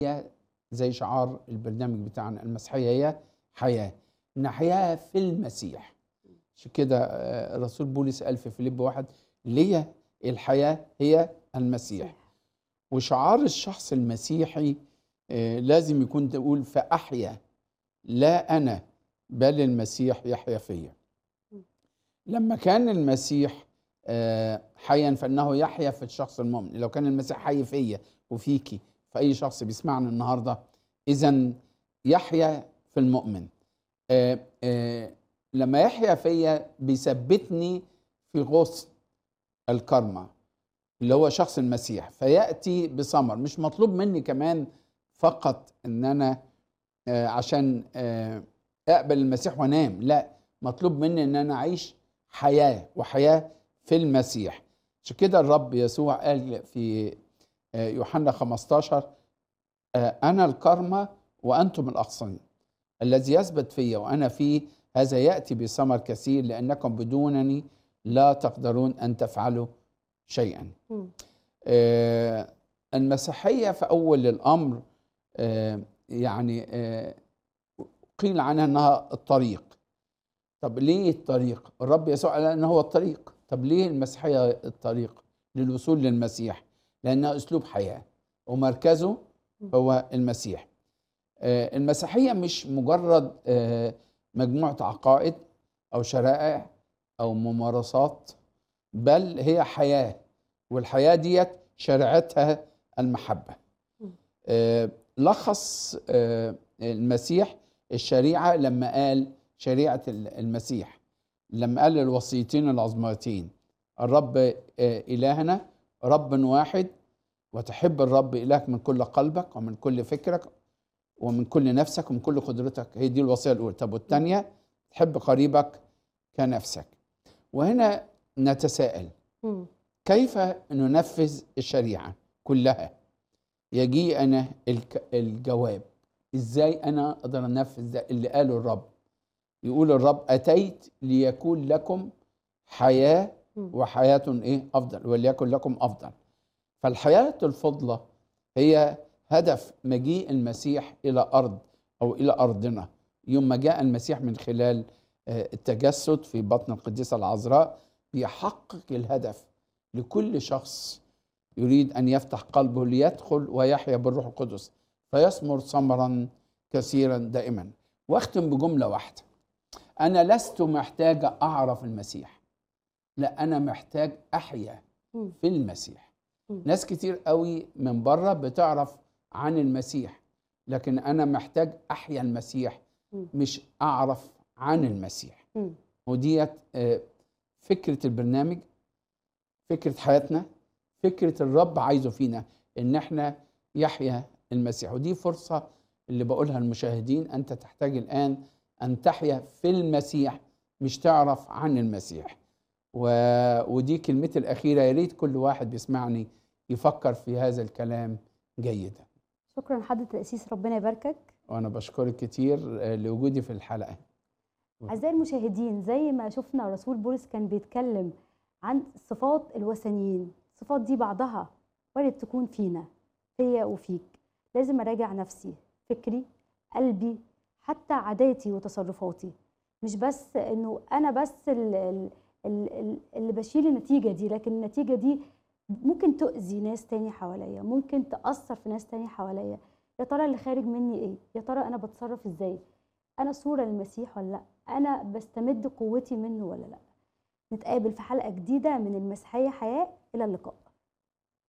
هي زي شعار البرنامج بتاعنا المسيحية هي حياة نحياها في المسيح عشان كده آه، الرسول بولس قال في فيليب واحد ليا الحياة هي المسيح وشعار الشخص المسيحي آه، لازم يكون تقول فأحيا لا أنا بل المسيح يحيا فيا لما كان المسيح آه، حيا فإنه يحيا في الشخص المؤمن لو كان المسيح حي فيا وفيكي في أي شخص بيسمعنا النهاردة إذا يحيا في المؤمن آه، آه، لما يحيا فيا بيثبتني في غصن الكرمة اللي هو شخص المسيح فيأتي بثمر مش مطلوب مني كمان فقط ان انا آه، عشان آه، اقبل المسيح وانام لا مطلوب مني ان انا اعيش حياة وحياة في المسيح عشان كده الرب يسوع قال في آه، يوحنا 15 آه، انا الكرمة وانتم الاغصان الذي يثبت فيا وانا فيه هذا ياتي بثمر كثير لانكم بدونني لا تقدرون ان تفعلوا شيئا مم. آه، المسيحيه في اول الامر آه، يعني آه، قيل عنها انها الطريق طب ليه الطريق الرب يسوع قال ان هو الطريق طب ليه المسيحيه الطريق للوصول للمسيح لانها اسلوب حياه ومركزه هو المسيح آه، المسيحيه مش مجرد آه، مجموعه عقائد او شرائع او ممارسات بل هي حياه والحياه ديت شريعتها المحبه آه، لخص آه، المسيح الشريعه لما قال شريعه ال- المسيح لما قال الوصيتين العظمتين الرب آه، الهنا رب واحد وتحب الرب الهك من كل قلبك ومن كل فكرك ومن كل نفسك ومن كل قدرتك هي دي الوصيه الاولى طب والثانيه تحب قريبك كنفسك وهنا نتساءل مم. كيف ننفذ الشريعه كلها يجي انا الك- الجواب ازاي انا اقدر انفذ ده اللي قاله الرب يقول الرب اتيت ليكون لكم حياه مم. وحياه ايه افضل وليكن لكم افضل فالحياه الفضله هي هدف مجيء المسيح الى ارض او الى ارضنا يوم ما جاء المسيح من خلال آه، التجسد في بطن القديسه العذراء بيحقق الهدف لكل شخص يريد ان يفتح قلبه ليدخل ويحيا بالروح القدس فيثمر ثمرا كثيرا دائما واختم بجمله واحده انا لست محتاج اعرف المسيح لا انا محتاج احيا مم. في المسيح مم. ناس كتير قوي من بره بتعرف عن المسيح لكن انا محتاج احيا المسيح مم. مش اعرف عن المسيح مم. وديت آه، فكره البرنامج فكره حياتنا فكره الرب عايزه فينا ان احنا يحيا المسيح ودي فرصه اللي بقولها للمشاهدين انت تحتاج الان ان تحيا في المسيح مش تعرف عن المسيح و... ودي كلمتي الاخيره يا ريت كل واحد بيسمعني يفكر في هذا الكلام جيدا شكرا حضرة القسيس ربنا يباركك وانا بشكرك كتير آه، لوجودي في الحلقه أعزائي المشاهدين زي ما شفنا رسول بولس كان بيتكلم عن صفات الوثنيين الصفات دي بعضها وارد تكون فينا فيا وفيك لازم أراجع نفسي فكري قلبي حتى عاداتي وتصرفاتي مش بس إنه أنا بس ال- ال- ال- ال- اللي بشيل النتيجة دي لكن النتيجة دي ممكن تؤذي ناس تاني حواليا ممكن تأثر في ناس تاني حواليا يا ترى اللي خارج مني ايه يا ترى انا بتصرف ازاي انا صورة للمسيح ولا لا انا بستمد قوتي منه ولا لا نتقابل في حلقة جديدة من المسيحية حياة الى اللقاء